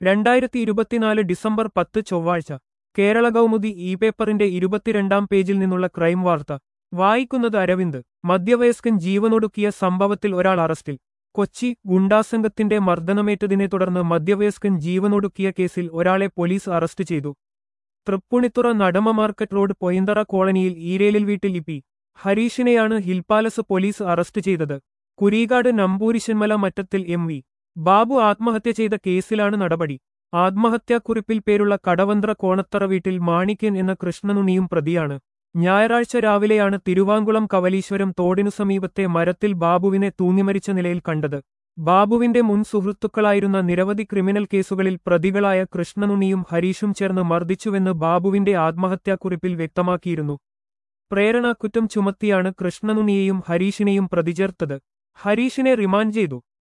രണ്ടായിരത്തി ഇരുപത്തിനാല് ഡിസംബർ പത്ത് ചൊവ്വാഴ്ച കേരള കൗമുദി ഇ പേപ്പറിന്റെ ഇരുപത്തിരണ്ടാം പേജിൽ നിന്നുള്ള ക്രൈം വാർത്ത വായിക്കുന്നത് അരവിന്ദ് മധ്യവയസ്കൻ ജീവനൊടുക്കിയ സംഭവത്തിൽ ഒരാൾ അറസ്റ്റിൽ കൊച്ചി ഗുണ്ടാസംഘത്തിന്റെ മർദ്ദനമേറ്റതിനെ തുടർന്ന് മധ്യവയസ്കൻ ജീവനൊടുക്കിയ കേസിൽ ഒരാളെ പോലീസ് അറസ്റ്റ് ചെയ്തു തൃപ്പുണിത്തുറ നടമ മാർക്കറ്റ് റോഡ് പൊയന്തറ കോളനിയിൽ ഈരേലിൽ വീട്ടിൽ ഇപി ഹരീഷിനെയാണ് ഹിൽപാലസ് പോലീസ് അറസ്റ്റ് ചെയ്തത് കുരീകാട് നമ്പൂരിശന്മല മറ്റത്തിൽ എം വി ബാബു ആത്മഹത്യ ചെയ്ത കേസിലാണ് നടപടി ആത്മഹത്യാക്കുറിപ്പിൽ പേരുള്ള കടവന്ത്ര കോണത്തറ വീട്ടിൽ മാണിക്യൻ എന്ന കൃഷ്ണനുണിയും പ്രതിയാണ് ഞായറാഴ്ച രാവിലെയാണ് തിരുവാങ്കുളം കവലീശ്വരം തോടിനു സമീപത്തെ മരത്തിൽ ബാബുവിനെ തൂങ്ങിമരിച്ച നിലയിൽ കണ്ടത് ബാബുവിന്റെ മുൻ സുഹൃത്തുക്കളായിരുന്ന നിരവധി ക്രിമിനൽ കേസുകളിൽ പ്രതികളായ കൃഷ്ണനുണിയും ഹരീഷും ചേർന്ന് മർദ്ദിച്ചുവെന്ന് ബാബുവിന്റെ ആത്മഹത്യാക്കുറിപ്പിൽ വ്യക്തമാക്കിയിരുന്നു പ്രേരണാക്കുറ്റം ചുമത്തിയാണ് കൃഷ്ണനുണിയെയും ഹരീഷിനെയും പ്രതിചേർത്തത് ഹരീഷിനെ റിമാൻഡ് ചെയ്തു